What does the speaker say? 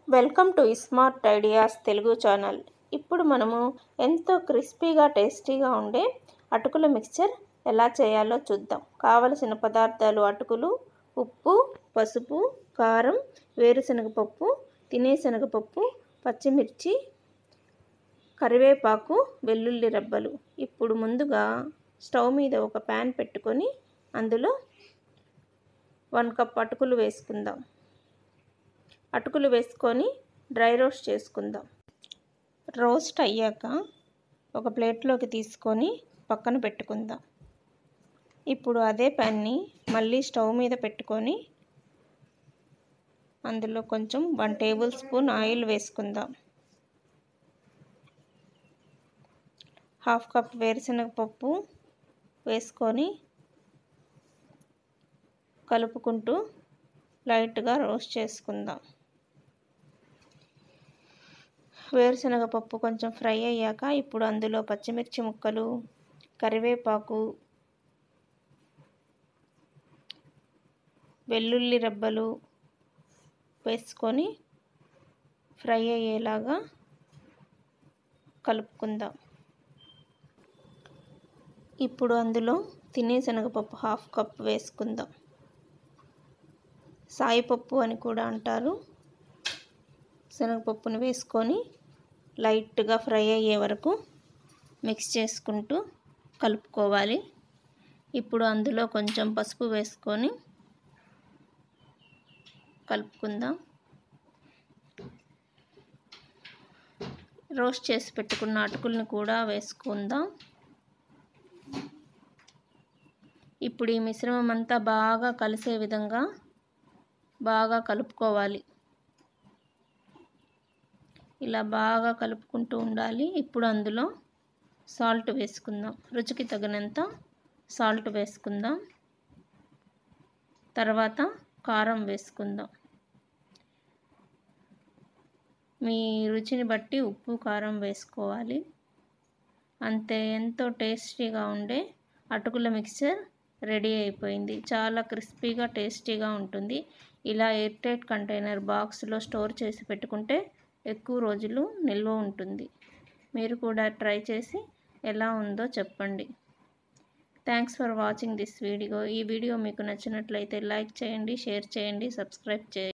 welcome to smart ideas Telugu channel ఇప్పుడు మనము ఎంతో క్రిస్పీగా టేస్టీగా ఉండే అటుకుల మిక్చర్ ఎలా చేయాలో చూద్దాం కావలసిన పదార్థాలు అటుకులు ఉప్పు పసుపు కారం వేరుశనగపప్పు తినేశనగపప్పు పచ్చిమిర్చి కరివేపాకు వెల్లుల్లి రెబ్బలు ఇప్పుడు ముందుగా స్టవ్ మీద ఒక ప్యాన్ పెట్టుకొని అందులో వన్ కప్ అటుకులు వేసుకుందాం అటుకులు వేసుకొని డ్రై రోస్ట్ చేసుకుందాం రోస్ట్ అయ్యాక ఒక ప్లేట్లోకి తీసుకొని పక్కన పెట్టుకుందాం ఇప్పుడు అదే ప్యాన్ని మళ్ళీ స్టవ్ మీద పెట్టుకొని అందులో కొంచెం వన్ టేబుల్ స్పూన్ ఆయిల్ వేసుకుందాం హాఫ్ కప్ వేరుశనగపప్పు వేసుకొని కలుపుకుంటూ లైట్గా రోస్ట్ చేసుకుందాం వేరుశనగపప్పు కొంచెం ఫ్రై అయ్యాక ఇప్పుడు అందులో పచ్చిమిర్చి ముక్కలు కరివేపాకు వెల్లుల్లి రెబ్బలు వేసుకొని ఫ్రై అయ్యేలాగా కలుపుకుందాం ఇప్పుడు అందులో తినే శనగపప్పు హాఫ్ కప్ వేసుకుందాం సాయిపప్పు అని కూడా అంటారు శనగపప్పును వేసుకొని లైట్గా ఫ్రై అయ్యే వరకు మిక్స్ చేసుకుంటూ కలుపుకోవాలి ఇప్పుడు అందులో కొంచెం పసుపు వేసుకొని కలుపుకుందాం రోస్ట్ చేసి పెట్టుకున్న అటుకుల్ని కూడా వేసుకుందాం ఇప్పుడు ఈ మిశ్రమం అంతా బాగా కలిసే విధంగా బాగా కలుపుకోవాలి ఇలా బాగా కలుపుకుంటూ ఉండాలి ఇప్పుడు అందులో సాల్ట్ వేసుకుందాం రుచికి తగినంత సాల్ట్ వేసుకుందాం తర్వాత కారం వేసుకుందాం మీ రుచిని బట్టి ఉప్పు కారం వేసుకోవాలి అంతే ఎంతో టేస్టీగా ఉండే అటుకుల మిక్చర్ రెడీ అయిపోయింది చాలా క్రిస్పీగా టేస్టీగా ఉంటుంది ఇలా ఎయిర్ టైట్ కంటైనర్ బాక్స్లో స్టోర్ చేసి పెట్టుకుంటే ఎక్కువ రోజులు నిల్వ ఉంటుంది మీరు కూడా ట్రై చేసి ఎలా ఉందో చెప్పండి thanks for watching this video ఈ వీడియో మీకు నచ్చినట్లయితే లైక్ చేయండి షేర్ చేయండి సబ్స్క్రైబ్ చేయండి